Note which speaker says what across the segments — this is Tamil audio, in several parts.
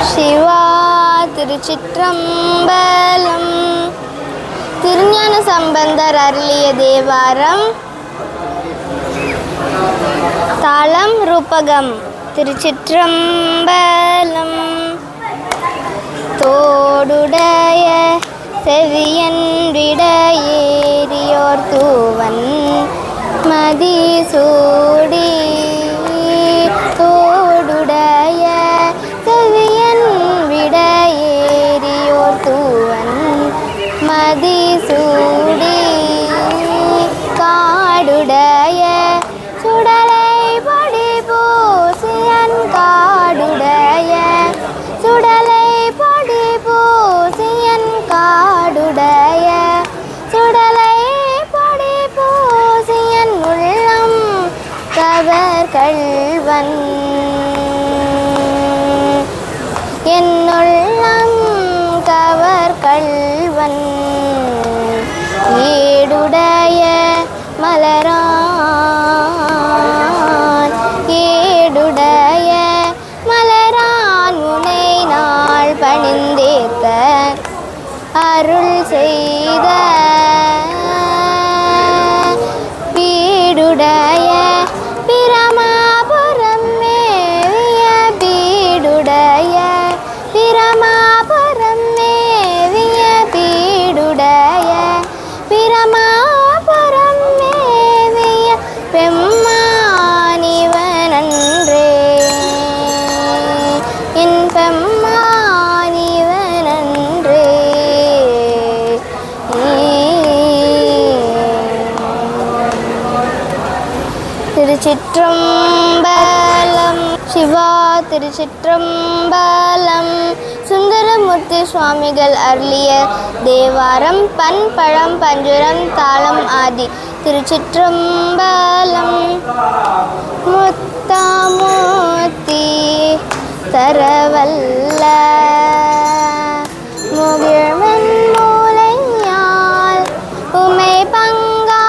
Speaker 1: சிவா திருச்சிற்றம்பலம் திருஞான சம்பந்தர் அருளிய தேவாரம் தாளம் ரூபகம் திருச்சிற்றம்பலம் தோடுடைய செவியன் விட ஏறியோர் தூவன் மதிசூடி தோடுடைய செவியன் விட ஏறியோர் தூவன் மதிசூடி காடுடைய சுடலை படி பூசியன் காடுடைய சுடலை படி பூசியன் காடுடைய சுடலை படி பூசியன் உள்ளம் கவர் கள்வன் என்னுள்ளம் கவர் கள்வன் ஏடுடைய மலரான் ஏடுடைய மலரான் உனை நாள் பணிந்தேத்த அருள் செய்த வீடுடைய பிரமாபுரம் மேவிய வீடுடைய பிரமாபுரம் மேவிய வீடுடைய பிரமாபுரம் மேவிய பெம்மானிவனன்றே என் பெம்மானிவனன்றே திருச்சிற்றம்பலம் சிவா திருச்சிற்றம்பலம் சுந்தரமூர்த்தி சுவாமிகள் அருளிய தேவாரம் பண் பழம் பஞ்சுரம் தாளம் ஆதி திருச்சிற்றம்பலம் முத்தாமூர்த்தி தரவல்ல முகிழ்வன் மூலையால் உமை பங்கா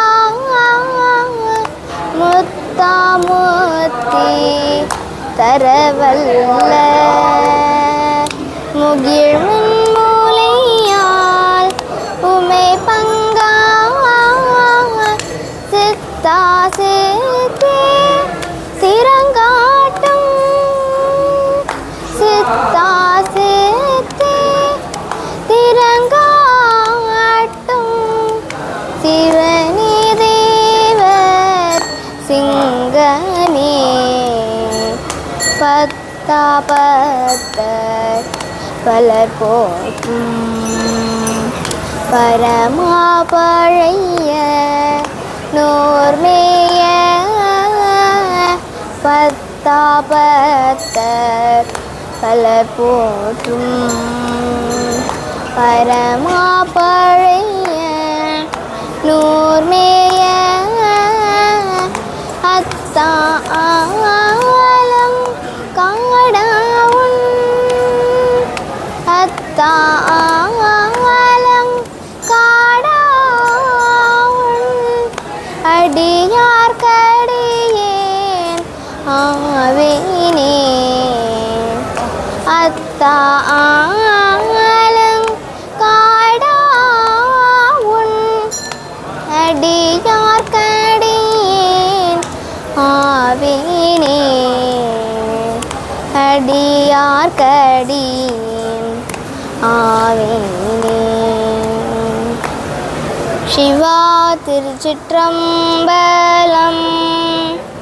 Speaker 1: முத்தாமூர்த்தி தரவல்ல முகிழ்வன் மூலையால் உமை பங்கா சித்தா சித்தே திறங்காட்டும் சித்தா சித்தே திறங்காட்டும் சிவனே தேவர் சிங்கனே பத்தா பத்தர் பலர் போற்றும் பரமா பழைய நோர்மேய பத்தா பத்தர் பலர் போற்றும் பரமா பழைய நூர்மேய அத்தா ஆலம் காடாவுன் அத்தா ஆலம் காடாவுன் அடியார் கடியேன் ஆவேனே அத்தா ஆலம் காடாவுன் அடியார் கடியேன் ஆவேனே அடியார் கடியேன் ஆவேனே சிவா திருச்சிற்றம்பலம்